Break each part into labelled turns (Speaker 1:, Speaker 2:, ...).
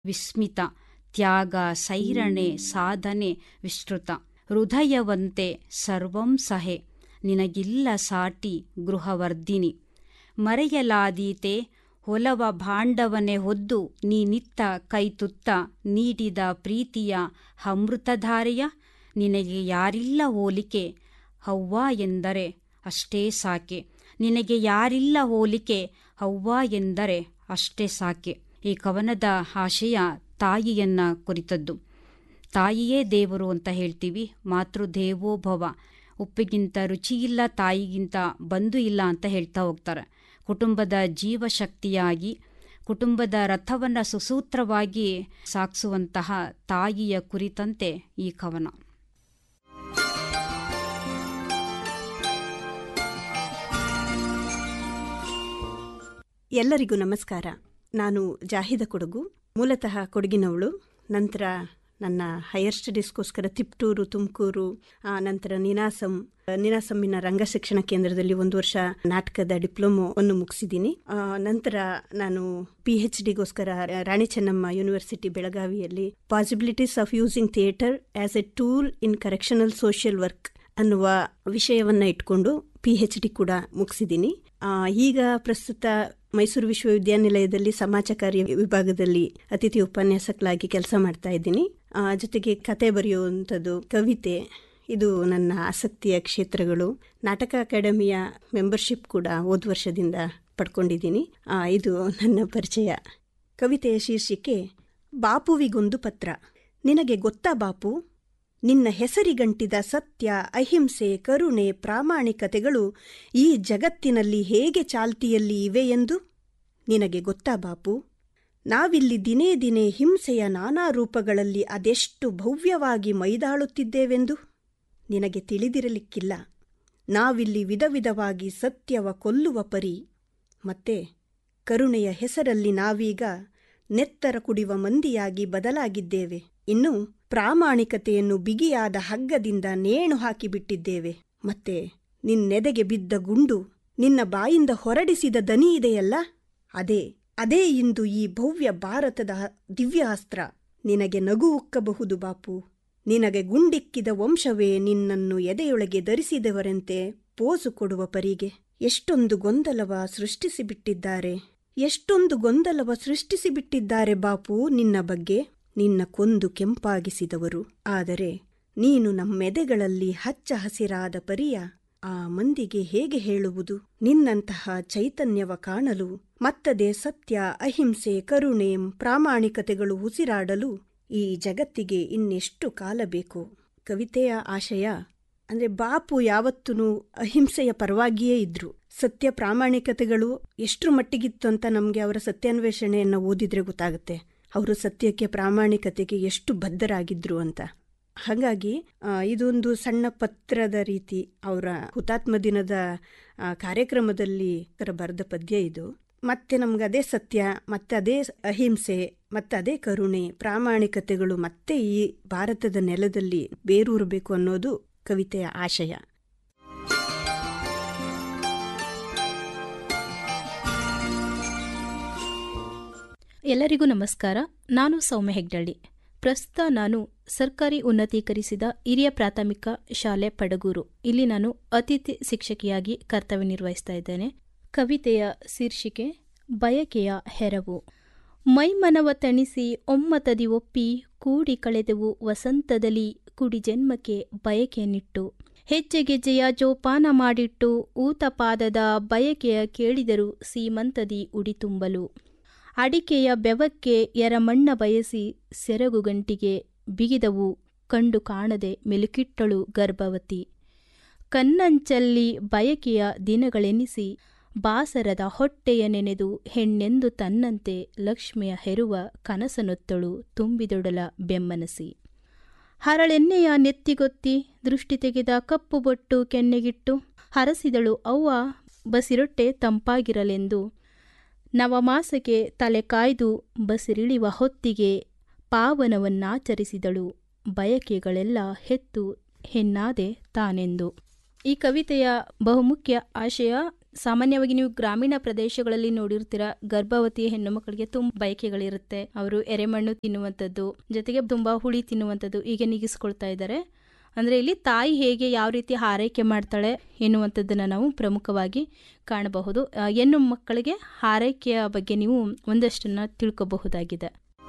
Speaker 1: ವಿಸ್ಮಿತ ತ್ಯಾಗ ಸೈರಣೆ ಸಾಧನೆ ವಿಸ್ತೃತ ಹೃದಯವಂತೆ ಸರ್ವಂ ಸಹೆ ನಿನಗಿಲ್ಲ ಸಾಟಿ ಗೃಹವರ್ಧಿನಿ ಮರೆಯಲಾದೀತೆ ಹೊಲವ ಭಾಂಡವನೆ ಹೊದ್ದು ನೀನಿತ್ತ ಕೈತುತ್ತ ನೀಡಿದ ಪ್ರೀತಿಯ ಅಮೃತಧಾರೆಯ ನಿನಗೆ ಯಾರಿಲ್ಲ ಹೋಲಿಕೆ ಹವ್ವ ಎಂದರೆ ಅಷ್ಟೇ ಸಾಕೆ ನಿನಗೆ ಯಾರಿಲ್ಲ ಹೋಲಿಕೆ ಹವ್ವ ಎಂದರೆ ಅಷ್ಟೇ ಸಾಕೆ ಈ ಕವನದ ಆಶಯ ತಾಯಿಯನ್ನ ಕುರಿತದ್ದು ತಾಯಿಯೇ ದೇವರು ಅಂತ ಹೇಳ್ತೀವಿ ಮಾತೃದೇವೋಭವ ಉಪ್ಪಿಗಿಂತ ರುಚಿಯಿಲ್ಲ ತಾಯಿಗಿಂತ ಬಂಧು ಇಲ್ಲ ಅಂತ ಹೇಳ್ತಾ ಹೋಗ್ತಾರೆ ಕುಟುಂಬದ ಜೀವಶಕ್ತಿಯಾಗಿ ಕುಟುಂಬದ ರಥವನ್ನು ಸುಸೂತ್ರವಾಗಿ ಸಾಗಿಸುವಂತಹ ತಾಯಿಯ ಕುರಿತಂತೆ ಈ ಕವನ
Speaker 2: ಎಲ್ಲರಿಗೂ ನಮಸ್ಕಾರ ನಾನು ಜಾಹಿದ ಕೊಡಗು ಮೂಲತಃ ಕೊಡಗಿನವಳು ನಂತರ ನನ್ನ ಹೈಯರ್ ಸ್ಟಡೀಸ್ಗೋಸ್ಕರ ತಿಪ್ಟೂರು ತುಮಕೂರು ನಂತರ ನಿನಾಸಂ ನಿನಾಸಮ್ಮಿನ ರಂಗ ಶಿಕ್ಷಣ ಕೇಂದ್ರದಲ್ಲಿ ಒಂದು ವರ್ಷ ನಾಟಕದ ಡಿಪ್ಲೊಮೊವನ್ನು ಮುಗಿಸಿದ್ದೀನಿ ನಂತರ ನಾನು ಪಿ ಎಚ್ ಡಿಗೋಸ್ಕರ ರಾಣಿ ಚೆನ್ನಮ್ಮ ಯೂನಿವರ್ಸಿಟಿ ಬೆಳಗಾವಿಯಲ್ಲಿ possibilities of using theatre as a tool in correctional social work ಅನ್ನುವ ವಿಷಯವನ್ನ ಇಟ್ಕೊಂಡು ಪಿ ಎಚ್ ಡಿ ಕೂಡ ಮುಗಿಸಿದ್ದೀನಿ ಈಗ ಪ್ರಸ್ತುತ ಮೈಸೂರು ವಿಶ್ವವಿದ್ಯಾನಿಲಯದಲ್ಲಿ ಸಮಾಜ ಕಾರ್ಯ ವಿಭಾಗದಲ್ಲಿ ಅತಿಥಿ ಉಪನ್ಯಾಸಕಲಾಗಿ ಕೆಲಸ ಮಾಡ್ತಾ ಇದ್ದೀನಿ ಜೊತೆಗೆ ಕತೆ ಬರೆಯುವಂಥದ್ದು ಕವಿತೆ ಇದು ನನ್ನ ಆಸಕ್ತಿಯ ಕ್ಷೇತ್ರಗಳು ನಾಟಕ ಅಕಾಡೆಮಿಯ ಮೆಂಬರ್ಶಿಪ್ ಕೂಡ ಹೋದ ವರ್ಷದಿಂದ ಪಡ್ಕೊಂಡಿದ್ದೀನಿ ಇದು ನನ್ನ ಪರಿಚಯ ಕವಿತೆಯ ಶೀರ್ಷಿಕೆ ಬಾಪುವಿಗೊಂದು ಪತ್ರ ನಿನಗೆ ಗೊತ್ತಾ ಬಾಪು ನಿನ್ನ ಹೆಸರಿಗಂಟಿದ ಸತ್ಯ ಅಹಿಂಸೆ ಕರುಣೆ ಪ್ರಾಮಾಣಿಕತೆಗಳು ಈ ಜಗತ್ತಿನಲ್ಲಿ ಹೇಗೆ ಚಾಲ್ತಿಯಲ್ಲಿ ಇವೆ ಎಂದು ನಿನಗೆ ಗೊತ್ತಾ ಬಾಪು ನಾವಿಲ್ಲಿ ದಿನೇ ದಿನೇ ಹಿಂಸೆಯ ನಾನಾ ರೂಪಗಳಲ್ಲಿ ಅದೆಷ್ಟು ಭವ್ಯವಾಗಿ ಮೈದಾಳುತ್ತಿದ್ದೇವೆಂದು ನಿನಗೆ ತಿಳಿದಿರಲಿಕ್ಕಿಲ್ಲ ನಾವಿಲ್ಲಿ ವಿಧ ವಿಧವಾಗಿ ಸತ್ಯವ ಕೊಲ್ಲುವ ಪರಿ ಮತ್ತೆ ಕರುಣೆಯ ಹೆಸರಲ್ಲಿ ನಾವೀಗ ನೆತ್ತರ ಕುಡಿಯುವ ಮಂದಿಯಾಗಿ ಬದಲಾಗಿದ್ದೇವೆ ಇನ್ನು ಪ್ರಾಮಾಣಿಕತೆಯನ್ನು ಬಿಗಿಯಾದ ಹಗ್ಗದಿಂದ ನೇಣು ಹಾಕಿಬಿಟ್ಟಿದ್ದೇವೆ ಮತ್ತೆ ನಿನ್ನೆದೆಗೆ ಬಿದ್ದ ಗುಂಡು ನಿನ್ನ ಬಾಯಿಂದ ಹೊರಡಿಸಿದ ದನಿ ಇದೆಯಲ್ಲ ಅದೇ ಅದೇ ಇಂದು ಈ ಭವ್ಯ ಭಾರತದ ದಿವ್ಯಾಸ್ತ್ರ ನಿನಗೆ ನಗು ಉಕ್ಕಬಹುದು ಬಾಪು ನಿನಗೆ ಗುಂಡಿಕ್ಕಿದ ವಂಶವೇ ನಿನ್ನನ್ನು ಎದೆಯೊಳಗೆ ಧರಿಸಿದವರಂತೆ ಪೋಸು ಕೊಡುವ ಪರಿಗೆ ಎಷ್ಟೊಂದು ಗೊಂದಲವ ಸೃಷ್ಟಿಸಿಬಿಟ್ಟಿದ್ದಾರೆ ಎಷ್ಟೊಂದು ಗೊಂದಲವ ಸೃಷ್ಟಿಸಿಬಿಟ್ಟಿದ್ದಾರೆ ಬಾಪು ನಿನ್ನ ಬಗ್ಗೆ ನಿನ್ನ ಕೊಂದು ಕೆಂಪಾಗಿಸಿದವರು ಆದರೆ ನೀನು ನಮ್ಮೆದೆಗಳಲ್ಲಿ ಹಚ್ಚ ಹಸಿರಾದ ಪರಿಯ ಆ ಮಂದಿಗೆ ಹೇಗೆ ಹೇಳುವುದು ನಿನ್ನಂತಹ ಚೈತನ್ಯವ ಕಾಣಲು ಮತ್ತದೇ ಸತ್ಯ ಅಹಿಂಸೆ ಕರುಣೆ ಪ್ರಾಮಾಣಿಕತೆಗಳು ಉಸಿರಾಡಲು ಈ ಜಗತ್ತಿಗೆ ಇನ್ನೆಷ್ಟು ಕಾಲ ಬೇಕು ಕವಿತೆಯ ಆಶಯ ಅಂದ್ರೆ ಬಾಪು ಯಾವತ್ತೂ ಅಹಿಂಸೆಯ ಪರವಾಗಿಯೇ ಇದ್ರು ಸತ್ಯ ಪ್ರಾಮಾಣಿಕತೆಗಳು ಎಷ್ಟರ ಮಟ್ಟಿಗಿತ್ತು ಅಂತ ನಮಗೆ ಅವರ ಸತ್ಯಾನ್ವೇಷಣೆಯನ್ನು ಓದಿದ್ರೆ ಗೊತ್ತಾಗುತ್ತೆ ಅವರು ಸತ್ಯಕ್ಕೆ ಪ್ರಾಮಾಣಿಕತೆಗೆ ಎಷ್ಟು ಬದ್ಧರಾಗಿದ್ರು ಅಂತ ಹಾಗಾಗಿ ಇದೊಂದು ಸಣ್ಣ ಪತ್ರದ ರೀತಿ ಅವರ ಹುತಾತ್ಮ ದಿನದ ಕಾರ್ಯಕ್ರಮದಲ್ಲಿ ಬರೆದ ಪದ್ಯ ಇದು ಮತ್ತೆ ನಮ್ಗೆ ಅದೇ ಸತ್ಯ ಮತ್ತೆ ಅದೇ ಅಹಿಂಸೆ ಮತ್ತೆ ಅದೇ ಕರುಣೆ ಪ್ರಾಮಾಣಿಕತೆಗಳು ಮತ್ತೆ ಈ ಭಾರತದ ನೆಲದಲ್ಲಿ ಬೇರೂರಬೇಕು ಅನ್ನೋದು ಕವಿತೆಯ ಆಶಯ
Speaker 3: ಎಲ್ಲರಿಗೂ ನಮಸ್ಕಾರ ನಾನು ಸೌಮ್ಯ ಹೆಗ್ಡಳ್ಳಿ ಪ್ರಸ್ತುತ ನಾನು ಸರ್ಕಾರಿ ಉನ್ನತೀಕರಿಸಿದ ಹಿರಿಯ ಪ್ರಾಥಮಿಕ ಶಾಲೆ ಪಡಗೂರು ಇಲ್ಲಿ ನಾನು ಅತಿಥಿ ಶಿಕ್ಷಕಿಯಾಗಿ ಕರ್ತವ್ಯ ನಿರ್ವಹಿಸ್ತಾ ಇದ್ದೇನೆ ಕವಿತೆಯ ಶೀರ್ಷಿಕೆ ಬಯಕೆಯ ಹೆರವು ಮೈಮನವ ತಣಿಸಿ ಒಮ್ಮತದಿ ಒಪ್ಪಿ ಕೂಡಿ ಕಳೆದೆವು ವಸಂತದಲ್ಲಿ ಕುಡಿ ಜನ್ಮಕ್ಕೆ ಬಯಕೆಯನ್ನಿಟ್ಟು ಹೆಜ್ಜೆಗೆಜ್ಜೆಯ ಜೋಪಾನ ಮಾಡಿಟ್ಟು ಊತಪಾದದ ಬಯಕೆಯ ಕೇಳಿದರು ಸೀಮಂತದಿ ಉಡಿತುಂಬಲು ಅಡಿಕೆಯ ಬೆವಕ್ಕೆ ಎರಮಣ್ಣ ಬಯಸಿ ಸೆರಗು ಗಂಟಿಗೆ ಬಿಗಿದವು ಕಂಡು ಕಾಣದೆ ಮೆಲುಕಿಟ್ಟಳು ಗರ್ಭವತಿ ಕನ್ನಂಚಲ್ಲಿ ಬಯಕೆಯ ದಿನಗಳೆನಿಸಿ ಬಾಸರದ ಹೊಟ್ಟೆಯ ನೆನೆದು ಹೆಣ್ಣೆಂದು ತನ್ನಂತೆ ಲಕ್ಷ್ಮಿಯ ಹೆರುವ ಕನಸನೊತ್ತಳು ತುಂಬಿದೊಡಲ ಬೆಮ್ಮನಸಿ ಹರಳೆಣ್ಣೆಯ ನೆತ್ತಿಗೊತ್ತಿ ದೃಷ್ಟಿ ತೆಗೆದ ಕಪ್ಪು ಬೊಟ್ಟು ಕೆನ್ನೆಗಿಟ್ಟು ಹರಸಿದಳು ಅವ್ವ ಬಸಿರೊಟ್ಟೆ ತಂಪಾಗಿರಲೆಂದು ನವಮಾಸಕ್ಕೆ ತಲೆ ಕಾಯ್ದು ಬಸಿರಿಳಿವ ಹೊತ್ತಿಗೆ ಪಾವನವನ್ನಾಚರಿಸಿದಳು ಬಯಕೆಗಳೆಲ್ಲ ಹೆತ್ತು ಹೆಣ್ಣಾದೆ ತಾನೆಂದು ಈ ಕವಿತೆಯ ಬಹುಮುಖ್ಯ ಆಶಯ ಸಾಮಾನ್ಯವಾಗಿ ನೀವು ಗ್ರಾಮೀಣ ಪ್ರದೇಶಗಳಲ್ಲಿ ನೋಡಿರ್ತೀರ ಗರ್ಭವತಿ ಹೆಣ್ಣು ಮಕ್ಕಳಿಗೆ ತುಂಬ ಬಯಕೆಗಳಿರುತ್ತೆ ಅವರು ಎರೆಮಣ್ಣು ತಿನ್ನುವಂಥದ್ದು ಜೊತೆಗೆ ತುಂಬ ಹುಳಿ ತಿನ್ನುವಂಥದ್ದು ಹೀಗೆ ನೀಗಿಸ್ಕೊಳ್ತಾ ಇದ್ದಾರೆ ಅಂದರೆ ಇಲ್ಲಿ ತಾಯಿ ಹೇಗೆ ಯಾವ ರೀತಿ ಆರೈಕೆ ಮಾಡ್ತಾಳೆ ಎನ್ನುವಂಥದ್ದನ್ನು ನಾವು ಪ್ರಮುಖವಾಗಿ ಕಾಣಬಹುದು ಆ, ಹೆಣ್ಣು ಮಕ್ಕಳಿಗೆ ಆರೈಕೆಯ ಬಗ್ಗೆ ನೀವು ಒಂದಷ್ಟನ್ನು ತಿಳ್ಕೋಬಹುದಾಗಿದೆ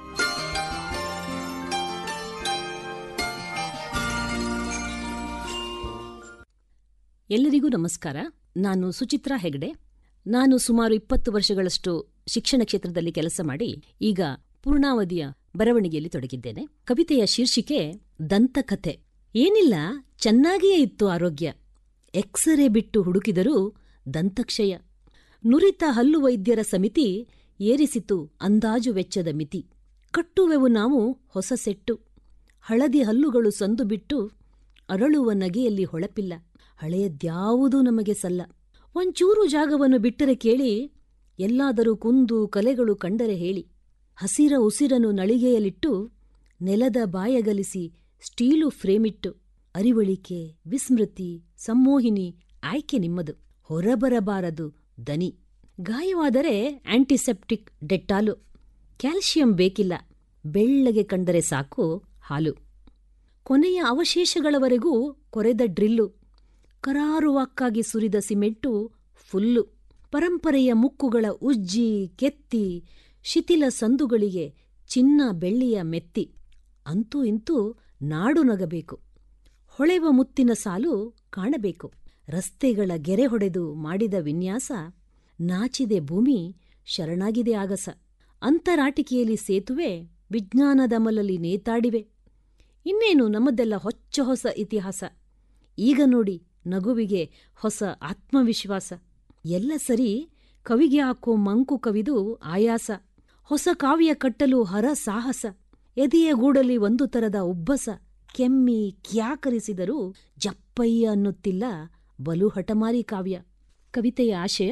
Speaker 4: ಎಲ್ಲರಿಗೂ ನಮಸ್ಕಾರ ನಾನು ಸುಚಿತ್ರಾ ಹೆಗ್ಡೆ ನಾನು ಸುಮಾರು ಇಪ್ಪತ್ತು ವರ್ಷಗಳಷ್ಟು ಶಿಕ್ಷಣ ಕ್ಷೇತ್ರದಲ್ಲಿ ಕೆಲಸ ಮಾಡಿ ಈಗ ಪೂರ್ಣಾವಧಿಯ ಬರವಣಿಗೆಯಲ್ಲಿ ತೊಡಗಿದ್ದೇನೆ ಕವಿತೆಯ ಶೀರ್ಷಿಕೆ ದಂತಕಥೆ ಏನಿಲ್ಲ ಚೆನ್ನಾಗಿಯೇ ಇತ್ತು ಆರೋಗ್ಯ ಎಕ್ಸರೇ ಬಿಟ್ಟು ಹುಡುಕಿದರೂ ದಂತಕ್ಷಯ ನುರಿತ ಹಲ್ಲು ವೈದ್ಯರ ಸಮಿತಿ ಏರಿಸಿತು ಅಂದಾಜು ವೆಚ್ಚದ ಮಿತಿ ಕಟ್ಟುವೆವು ನಾವು ಹೊಸ ಸೆಟ್ಟು ಹಳದಿ ಹಲ್ಲುಗಳು ಸಂದು ಬಿಟ್ಟು ಅರಳುವ ನಗೆಯಲ್ಲಿ ಹೊಳಪಿಲ್ಲ ಹಳೆಯದ್ಯಾವುದೂ ನಮಗೆ ಸಲ್ಲ ಒಂಚೂರು ಜಾಗವನ್ನು ಬಿಟ್ಟರೆ ಕೇಳಿ ಎಲ್ಲಾದರೂ ಕುಂದು ಕಲೆಗಳು ಕಂಡರೆ ಹೇಳಿ ಹಸಿರ ಉಸಿರನ್ನು ನಳಿಗೆಯಲಿಟ್ಟು ನೆಲದ ಬಾಯಗಲಿಸಿ ಸ್ಟೀಲು ಫ್ರೇಮಿಟ್ಟು ಅರಿವಳಿಕೆ ವಿಸ್ಮೃತಿ ಸಮ್ಮೋಹಿನಿ ಆಯ್ಕೆ ನಿಮ್ಮದು ಹೊರಬರಬಾರದು ದನಿ ಗಾಯವಾದರೆ ಆಂಟಿಸೆಪ್ಟಿಕ್ ಡೆಟ್ಟಾಲು ಕ್ಯಾಲ್ಸಿಯಂ ಬೇಕಿಲ್ಲ ಬೆಳ್ಳಗೆ ಕಂಡರೆ ಸಾಕು ಹಾಲು ಕೊನೆಯ ಅವಶೇಷಗಳವರೆಗೂ ಕೊರೆದ ಡ್ರಿಲ್ಲು ಕರಾರುವಾಕ್ಕಾಗಿ ಸುರಿದ ಸಿಮೆಂಟು ಫುಲ್ಲು ಪರಂಪರೆಯ ಮುಕ್ಕುಗಳ ಉಜ್ಜಿ ಕೆತ್ತಿ ಶಿಥಿಲ ಸಂದುಗಳಿಗೆ ಚಿನ್ನ ಬೆಳ್ಳಿಯ ಮೆತ್ತಿ ಅಂತೂ ಇಂತೂ ನಾಡು ನಗಬೇಕು ಹೊಳೆವ ಮುತ್ತಿನ ಸಾಲು ಕಾಣಬೇಕು ರಸ್ತೆಗಳ ಗೆರೆ ಹೊಡೆದು ಮಾಡಿದ ವಿನ್ಯಾಸ ನಾಚಿದೆ ಭೂಮಿ ಶರಣಾಗಿದೆ ಆಗಸ ಅಂತರಾಟಿಕೆಯಲ್ಲಿ ಸೇತುವೆ ವಿಜ್ಞಾನದಮಲಲ್ಲಿ ನೇತಾಡಿವೆ ಇನ್ನೇನು ನಮ್ಮದೆಲ್ಲ ಹೊಚ್ಚ ಹೊಸ ಇತಿಹಾಸ ಈಗ ನೋಡಿ ನಗುವಿಗೆ ಹೊಸ ಆತ್ಮವಿಶ್ವಾಸ ಎಲ್ಲ ಸರಿ ಕವಿಗೆ ಹಾಕೋ ಮಂಕು ಕವಿದು ಆಯಾಸ ಹೊಸ ಕಾವ್ಯ ಕಟ್ಟಲು ಹರ ಸಾಹಸ ಎದೆಯ ಗೂಡಲಿ ಒಂದು ತರದ ಉಬ್ಬಸ ಕೆಮ್ಮಿ ಕ್ಯಾಕರಿಸಿದರೂ ಜಪ್ಪಯ್ಯ ಅನ್ನುತ್ತಿಲ್ಲ ಬಲು ಹಠಮಾರಿ ಕಾವ್ಯ ಕವಿತೆಯ ಆಶಯ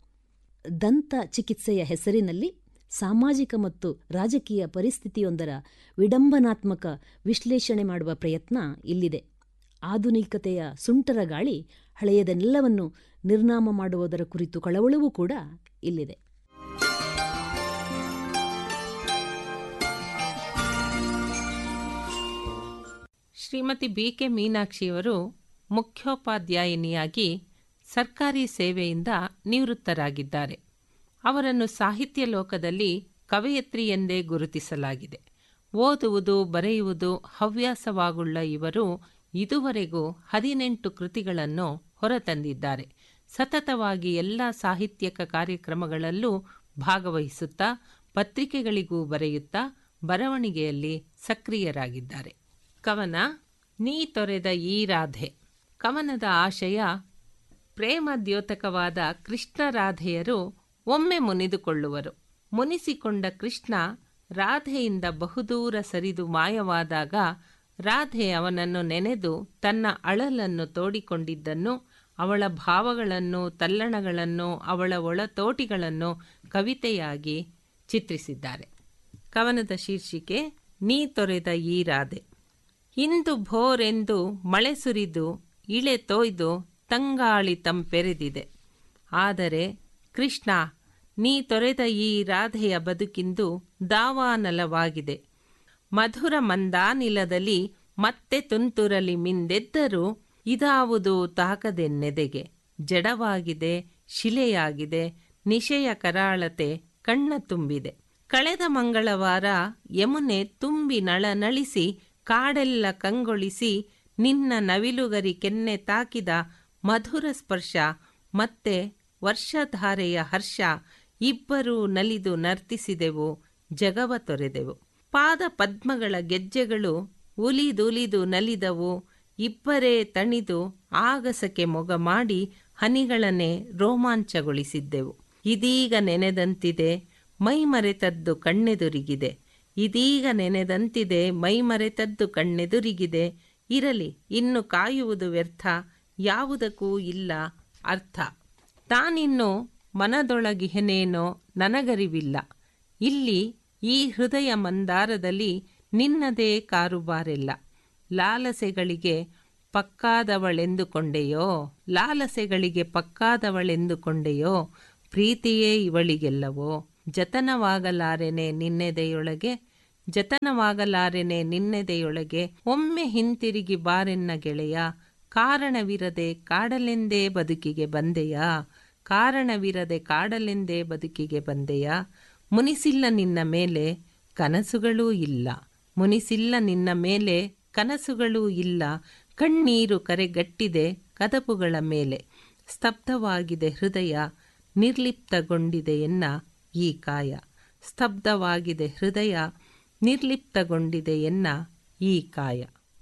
Speaker 4: ದಂತ ಚಿಕಿತ್ಸೆಯ ಹೆಸರಿನಲ್ಲಿ ಸಾಮಾಜಿಕ ಮತ್ತು ರಾಜಕೀಯ ಪರಿಸ್ಥಿತಿಯೊಂದರ ವಿಡಂಬನಾತ್ಮಕ ವಿಶ್ಲೇಷಣೆ ಮಾಡುವ ಪ್ರಯತ್ನ ಇಲ್ಲಿದೆ ಆಧುನಿಕತೆಯ ಸುಂಟರ ಗಾಳಿ ಹಳೆಯದೆಲ್ಲವನ್ನು ನಿರ್ನಾಮ ಮಾಡುವುದರ ಕುರಿತು ಕಳವಳವೂ ಕೂಡ ಇಲ್ಲಿದೆ
Speaker 5: ಶ್ರೀಮತಿ ಬಿ ಕೆ ಮೀನಾಕ್ಷಿಯವರು ಮುಖ್ಯೋಪಾಧ್ಯಾಯಿನಿಯಾಗಿ ಸರ್ಕಾರಿ ಸೇವೆಯಿಂದ ನಿವೃತ್ತರಾಗಿದ್ದಾರೆ ಅವರನ್ನು ಸಾಹಿತ್ಯ ಲೋಕದಲ್ಲಿ ಕವಯತ್ರಿ ಎಂದೇ ಗುರುತಿಸಲಾಗಿದೆ ಓದುವುದು ಬರೆಯುವುದು ಹವ್ಯಾಸವಾಗುಳ್ಳ ಇವರು ಇದುವರೆಗೂ ಹದಿನೆಂಟು ಕೃತಿಗಳನ್ನು ಹೊರತಂದಿದ್ದಾರೆ ಸತತವಾಗಿ ಎಲ್ಲ ಸಾಹಿತ್ಯಕ ಕಾರ್ಯಕ್ರಮಗಳಲ್ಲೂ ಭಾಗವಹಿಸುತ್ತಾ ಪತ್ರಿಕೆಗಳಿಗೂ ಬರೆಯುತ್ತಾ ಬರವಣಿಗೆಯಲ್ಲಿ ಸಕ್ರಿಯರಾಗಿದ್ದಾರೆ ಕವನ ನೀ ತೊರೆದ ಈ ರಾಧೆ ಕವನದ ಆಶಯ ಪ್ರೇಮ ದ್ಯೋತಕವಾದ ಕೃಷ್ಣ ರಾಧೆಯರು ಒಮ್ಮೆ ಮುನಿದುಕೊಳ್ಳುವರು ಮುನಿಸಿಕೊಂಡ ಕೃಷ್ಣ ರಾಧೆಯಿಂದ ಬಹುದೂರ ಸರಿದು ಮಾಯವಾದಾಗ ರಾಧೆ ಅವನನ್ನು ನೆನೆದು ತನ್ನ ಅಳಲನ್ನು ತೋಡಿಕೊಂಡಿದ್ದನ್ನು ಅವಳ ಭಾವಗಳನ್ನು ತಲ್ಲಣಗಳನ್ನು ಅವಳ ಒಳತೋಟಿಗಳನ್ನು ಕವಿತೆಯಾಗಿ ಚಿತ್ರಿಸಿದ್ದಾರೆ ಕವನದ ಶೀರ್ಷಿಕೆ ನೀ ತೊರೆದ ಈ ರಾಧೆ ಇಂದು ಭೋರೆಂದು ಮಳೆ ಸುರಿದು ಇಳೆ ತೊಯ್ದು ತಂಗಾಳಿ ತಂಪೆರೆದಿದೆ ಆದರೆ ಕೃಷ್ಣ ನೀ ತೊರೆದ ಈ ರಾಧೆಯ ಬದುಕಿಂದು ದಾವಾನಲವಾಗಿದೆ ಮಧುರ ಮಂದಾನಿಲದಲ್ಲಿ ಮತ್ತೆ ತುಂತುರಲಿ ಮಿಂದೆದ್ದರೂ ಇದಾವುದು ತಾಕದೆನ್ನೆದೆಗೆ ಜಡವಾಗಿದೆ ಶಿಲೆಯಾಗಿದೆ ನಿಶೆಯ ಕರಾಳತೆ ಕಣ್ಣ ತುಂಬಿದೆ ಕಳೆದ ಮಂಗಳವಾರ ಯಮುನೆ ತುಂಬಿ ನಳನಳಿಸಿ ಕಾಡೆಲ್ಲ ಕಂಗೊಳಿಸಿ ನಿನ್ನ ನವಿಲುಗರಿ ಕೆನ್ನೆ ತಾಕಿದ ಮಧುರ ಸ್ಪರ್ಶ ಮತ್ತೆ ವರ್ಷಧಾರೆಯ ಹರ್ಷ ಇಬ್ಬರೂ ನಲಿದು ನರ್ತಿಸಿದೆವು ಜಗವ ತೊರೆದೆವು ಪಾದ ಪದ್ಮಗಳ ಗೆಜ್ಜೆಗಳು ಉಲಿದುಲಿದು ನಲಿದವು ಇಬ್ಬರೇ ತಣಿದು ಆಗಸಕ್ಕೆ ಮೊಗ ಮಾಡಿ ಹನಿಗಳನ್ನೇ ರೋಮಾಂಚಗೊಳಿಸಿದ್ದೆವು ಇದೀಗ ನೆನೆದಂತಿದೆ ಮೈಮರೆತದ್ದು ಕಣ್ಣೆದುರಿಗಿದೆ ಇದೀಗ ನೆನೆದಂತಿದೆ ಮೈಮರೆತದ್ದು ಕಣ್ಣೆದುರಿಗಿದೆ ಇರಲಿ ಇನ್ನು ಕಾಯುವುದು ವ್ಯರ್ಥ ಯಾವುದಕ್ಕೂ ಇಲ್ಲ ಅರ್ಥ ತಾನಿನ್ನು ಮನದೊಳಗಿಹನೇನೋ ನನಗರಿವಿಲ್ಲ ಇಲ್ಲಿ ಈ ಹೃದಯ ಮಂದಾರದಲ್ಲಿ ನಿನ್ನದೇ ಕಾರುಬಾರೆಲ್ಲ ಲಾಲಸೆಗಳಿಗೆ ಪಕ್ಕಾದವಳೆಂದುಕೊಂಡೆಯೋ ಲಾಲಸೆಗಳಿಗೆ ಪಕ್ಕಾದವಳೆಂದುಕೊಂಡೆಯೋ ಪ್ರೀತಿಯೇ ಇವಳಿಗೆಲ್ಲವೋ ಜತನವಾಗಲಾರೆನೆ ನಿನ್ನೆದೆಯೊಳಗೆ ಜತನವಾಗಲಾರೆನೆ ನಿನ್ನೆದೆಯೊಳಗೆ ಒಮ್ಮೆ ಹಿಂತಿರುಗಿ ಬಾರೆನ್ನ ಗೆಳೆಯ ಕಾರಣವಿರದೆ ಕಾಡಲೆಂದೇ ಬದುಕಿಗೆ ಬಂದೆಯಾ ಕಾರಣವಿರದೆ ಕಾಡಲೆಂದೇ ಬದುಕಿಗೆ ಬಂದೆಯಾ ಮುನಿಸಿಲ್ಲ ನಿನ್ನ ಮೇಲೆ ಕನಸುಗಳೂ ಇಲ್ಲ ಮುನಿಸಿಲ್ಲ ನಿನ್ನ ಮೇಲೆ ಕನಸುಗಳೂ ಇಲ್ಲ ಕಣ್ಣೀರು ಕರೆಗಟ್ಟಿದೆ ಕದಪುಗಳ ಮೇಲೆ ಸ್ತಬ್ಧವಾಗಿದೆ ಹೃದಯ ನಿರ್ಲಿಪ್ತಗೊಂಡಿದೆ ಎನ್ನ ಈ ಕಾಯ ಸ್ತಬ್ಧವಾಗಿದೆ ಹೃದಯ ನಿರ್ಲಿಪ್ತಗೊಂಡಿದೆ ಎನ್ನ ಈ ಕಾಯ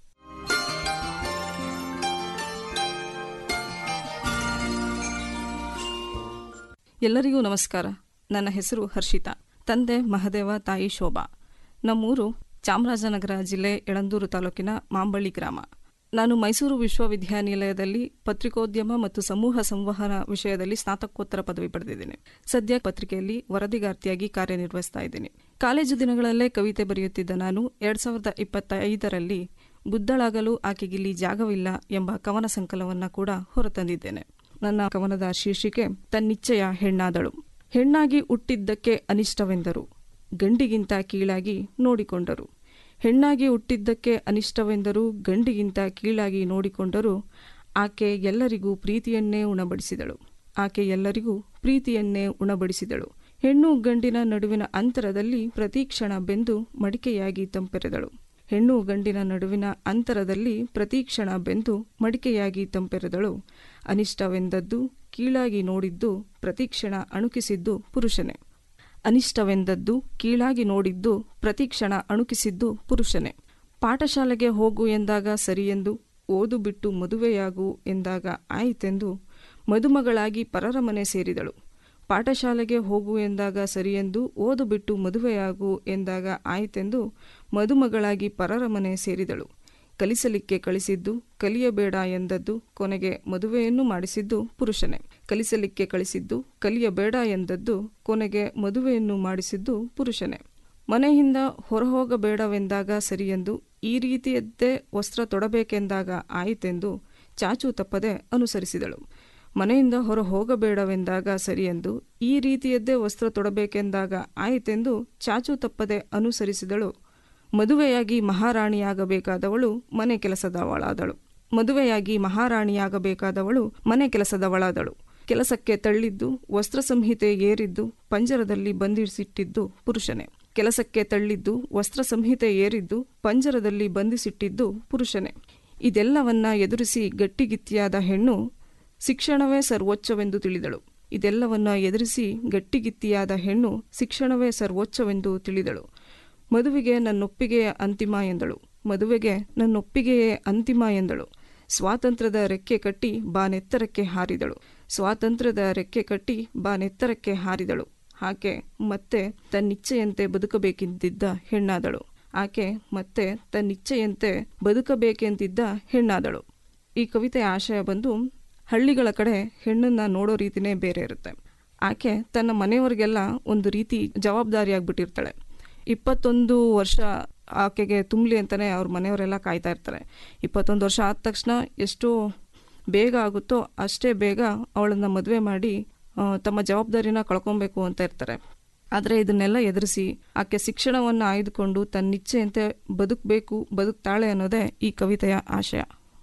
Speaker 6: ಎಲ್ಲರಿಗೂ ನಮಸ್ಕಾರ ನನ್ನ ಹೆಸರು ಹರ್ಷಿತಾ ತಂದೆ ಮಹದೇವ ತಾಯಿ ಶೋಭಾ ನಮ್ಮೂರು ಚಾಮರಾಜನಗರ ಜಿಲ್ಲೆ ಯಳಂದೂರು ತಾಲೂಕಿನ ಮಾಂಬಳ್ಳಿ ಗ್ರಾಮ ನಾನು ಮೈಸೂರು ವಿಶ್ವವಿದ್ಯಾನಿಲಯದಲ್ಲಿ ಪತ್ರಿಕೋದ್ಯಮ ಮತ್ತು ಸಮೂಹ ಸಂವಹನ ವಿಷಯದಲ್ಲಿ ಸ್ನಾತಕೋತ್ತರ ಪದವಿ ಪಡೆದಿದ್ದೇನೆ ಸದ್ಯ ಪತ್ರಿಕೆಯಲ್ಲಿ ವರದಿಗಾರ್ತಿಯಾಗಿ ಕಾರ್ಯನಿರ್ವಹಿಸ್ತಾ ಇದ್ದೀನಿ ಕಾಲೇಜು ದಿನಗಳಲ್ಲೇ ಕವಿತೆ ಬರೆಯುತ್ತಿದ್ದ ನಾನು ಎರಡ್ ಸಾವಿರದ ಇಪ್ಪತ್ತೈದರಲ್ಲಿ ಬುದ್ಧಳಾಗಲು ಆಕೆಗಿಲ್ಲಿ ಜಾಗವಿಲ್ಲ ಎಂಬ ಕವನ ಸಂಕಲನವನ್ನ ಕೂಡ ಹೊರತಂದಿದ್ದೇನೆ ನನ್ನ ಕವನದ ಶೀರ್ಷಿಕೆ ತನ್ನಿಚ್ಛೆಯ ಹೆಣ್ಣಾದಳು ಹೆಣ್ಣಾಗಿ ಹುಟ್ಟಿದ್ದಕ್ಕೆ ಅನಿಷ್ಟವೆಂದರು ಗಂಡಿಗಿಂತ ಕೀಳಾಗಿ ನೋಡಿಕೊಂಡರು ಹೆಣ್ಣಾಗಿ ಹುಟ್ಟಿದ್ದಕ್ಕೆ ಅನಿಷ್ಟವೆಂದರೂ ಗಂಡಿಗಿಂತ ಕೀಳಾಗಿ ನೋಡಿಕೊಂಡರೂ ಆಕೆ ಎಲ್ಲರಿಗೂ ಪ್ರೀತಿಯನ್ನೇ ಉಣಬಡಿಸಿದಳು ಆಕೆ ಎಲ್ಲರಿಗೂ ಪ್ರೀತಿಯನ್ನೇ ಉಣಬಡಿಸಿದಳು ಹೆಣ್ಣು ಗಂಡಿನ ನಡುವಿನ ಅಂತರದಲ್ಲಿ ಪ್ರತೀಕ್ಷಣ ಬೆಂದು ಮಡಿಕೆಯಾಗಿ ತಂಪೆರೆದಳು ಹೆಣ್ಣು ಗಂಡಿನ ನಡುವಿನ ಅಂತರದಲ್ಲಿ ಪ್ರತೀಕ್ಷಣ ಬೆಂದು ಮಡಿಕೆಯಾಗಿ ತಂಪೆರೆದಳು ಅನಿಷ್ಟವೆಂದದ್ದು ಕೀಳಾಗಿ ನೋಡಿದ್ದು ಪ್ರತೀಕ್ಷಣ ಅಣುಕಿಸಿದ್ದು ಪುರುಷನೇ ಅನಿಷ್ಟವೆಂದದ್ದು ಕೀಳಾಗಿ ನೋಡಿದ್ದು ಪ್ರತಿಕ್ಷಣ ಅಣುಕಿಸಿದ್ದು ಪುರುಷನೇ ಪಾಠಶಾಲೆಗೆ ಹೋಗು ಎಂದಾಗ ಸರಿಯೆಂದು ಓದು ಬಿಟ್ಟು ಮದುವೆಯಾಗು ಎಂದಾಗ ಆಯಿತೆಂದು ಮದುಮಗಳಾಗಿ ಪರರ ಮನೆ ಸೇರಿದಳು ಪಾಠಶಾಲೆಗೆ ಹೋಗು ಎಂದಾಗ ಸರಿಯೆಂದು ಓದು ಬಿಟ್ಟು ಮದುವೆಯಾಗು ಎಂದಾಗ ಆಯಿತೆಂದು ಮದುಮಗಳಾಗಿ ಪರರ ಮನೆ ಸೇರಿದಳು ಕಲಿಸಲಿಕ್ಕೆ ಕಳಿಸಿದ್ದು ಕಲಿಯಬೇಡ ಎಂದದ್ದು ಕೊನೆಗೆ ಮದುವೆಯನ್ನು ಮಾಡಿಸಿದ್ದು ಪುರುಷನೇ ಕಲಿಸಲಿಕ್ಕೆ ಕಳಿಸಿದ್ದು ಕಲಿಯಬೇಡ ಎಂದದ್ದು ಕೊನೆಗೆ ಮದುವೆಯನ್ನು ಮಾಡಿಸಿದ್ದು ಪುರುಷನೇ ಮನೆಯಿಂದ ಹೊರಹೋಗಬೇಡವೆಂದಾಗ ಸರಿಯೆಂದು ಈ ರೀತಿಯದ್ದೇ ವಸ್ತ್ರ ತೊಡಬೇಕೆಂದಾಗ ಆಯಿತೆಂದು ಚಾಚು ತಪ್ಪದೆ ಅನುಸರಿಸಿದಳು ಮನೆಯಿಂದ ಹೊರ ಹೋಗಬೇಡವೆಂದಾಗ ಸರಿಯೆಂದು ಈ ರೀತಿಯದ್ದೇ ವಸ್ತ್ರ ತೊಡಬೇಕೆಂದಾಗ ಆಯಿತೆಂದು ಚಾಚು ತಪ್ಪದೆ ಅನುಸರಿಸಿದಳು ಮದುವೆಯಾಗಿ ಮಹಾರಾಣಿಯಾಗಬೇಕಾದವಳು ಮನೆ ಕೆಲಸದವಳಾದಳು ಮದುವೆಯಾಗಿ ಮಹಾರಾಣಿಯಾಗಬೇಕಾದವಳು ಮನೆ ಕೆಲಸದವಳಾದಳು ಕೆಲಸಕ್ಕೆ ತಳ್ಳಿದ್ದು ವಸ್ತ್ರ ಸಂಹಿತೆ ಏರಿದ್ದು ಪಂಜರದಲ್ಲಿ ಬಂಧಿಸಿಟ್ಟಿದ್ದು ಪುರುಷನೇ ಕೆಲಸಕ್ಕೆ ತಳ್ಳಿದ್ದು ವಸ್ತ್ರ ಸಂಹಿತೆ ಏರಿದ್ದು ಪಂಜರದಲ್ಲಿ ಬಂಧಿಸಿಟ್ಟಿದ್ದು ಪುರುಷನೇ ಇದೆಲ್ಲವನ್ನ ಎದುರಿಸಿ ಗಟ್ಟಿಗಿತ್ತಿಯಾದ ಹೆಣ್ಣು ಶಿಕ್ಷಣವೇ ಸರ್ವೋಚ್ಚವೆಂದು ತಿಳಿದಳು ಇದೆಲ್ಲವನ್ನ ಎದುರಿಸಿ ಗಟ್ಟಿಗಿತ್ತಿಯಾದ ಹೆಣ್ಣು ಶಿಕ್ಷಣವೇ ಸರ್ವೋಚ್ಚವೆಂದು ತಿಳಿದಳು ಮದುವೆಗೆ ನನ್ನೊಪ್ಪಿಗೆಯ ಅಂತಿಮ ಎಂದಳು ಮದುವೆಗೆ ನನ್ನೊಪ್ಪಿಗೆಯೇ ಅಂತಿಮ ಎಂದಳು ಸ್ವಾತಂತ್ರ್ಯದ ರೆಕ್ಕೆ ಕಟ್ಟಿ ಬಾನೆತ್ತರಕ್ಕೆ ಹಾರಿದಳು ಸ್ವಾತಂತ್ರ್ಯದ ರೆಕ್ಕೆ ಕಟ್ಟಿ ಬಾನೆತ್ತರಕ್ಕೆ ಹಾರಿದಳು ಆಕೆ ಮತ್ತೆ ತನ್ನಿಚ್ಛೆಯಂತೆ ಬದುಕಬೇಕೆಂದಿದ್ದ ಹೆಣ್ಣಾದಳು ಆಕೆ ಮತ್ತೆ ತನ್ನಿಚ್ಛೆಯಂತೆ ಬದುಕಬೇಕೆಂದಿದ್ದ ಹೆಣ್ಣಾದಳು ಈ ಕವಿತೆಯ ಆಶಯ ಬಂದು ಹಳ್ಳಿಗಳ ಕಡೆ ಹೆಣ್ಣನ್ನ ನೋಡೋ ರೀತಿನೇ ಬೇರೆ ಇರುತ್ತೆ ಆಕೆ ತನ್ನ ಮನೆಯವರಿಗೆಲ್ಲ ಒಂದು ರೀತಿ ಜವಾಬ್ದಾರಿಯಾಗ್ಬಿಟ್ಟಿರ್ತಾಳೆ ಇಪ್ಪತ್ತೊಂದು ವರ್ಷ ಆಕೆಗೆ ತುಂಬಲಿ ಅಂತಲೇ ಅವ್ರ ಮನೆಯವರೆಲ್ಲ ಕಾಯ್ತಾ ಇರ್ತಾರೆ ಇಪ್ಪತ್ತೊಂದು ವರ್ಷ ಆದ ತಕ್ಷಣ ಎಷ್ಟು ಬೇಗ ಆಗುತ್ತೋ ಅಷ್ಟೇ ಬೇಗ ಅವಳನ್ನು ಮದುವೆ ಮಾಡಿ ಆ, ತಮ್ಮ ಜವಾಬ್ದಾರಿನ ಕಳ್ಕೊಬೇಕು ಅಂತ ಇರ್ತಾರೆ ಆದರೆ ಇದನ್ನೆಲ್ಲ ಎದುರಿಸಿ ಆಕೆ ಶಿಕ್ಷಣವನ್ನು ಆಯ್ದುಕೊಂಡು ತನ್ನಿಚ್ಛೆಯಂತೆ ಬದುಕಬೇಕು ಬದುಕ್ತಾಳೆ ಅನ್ನೋದೇ ಈ ಕವಿತೆಯ ಆಶಯ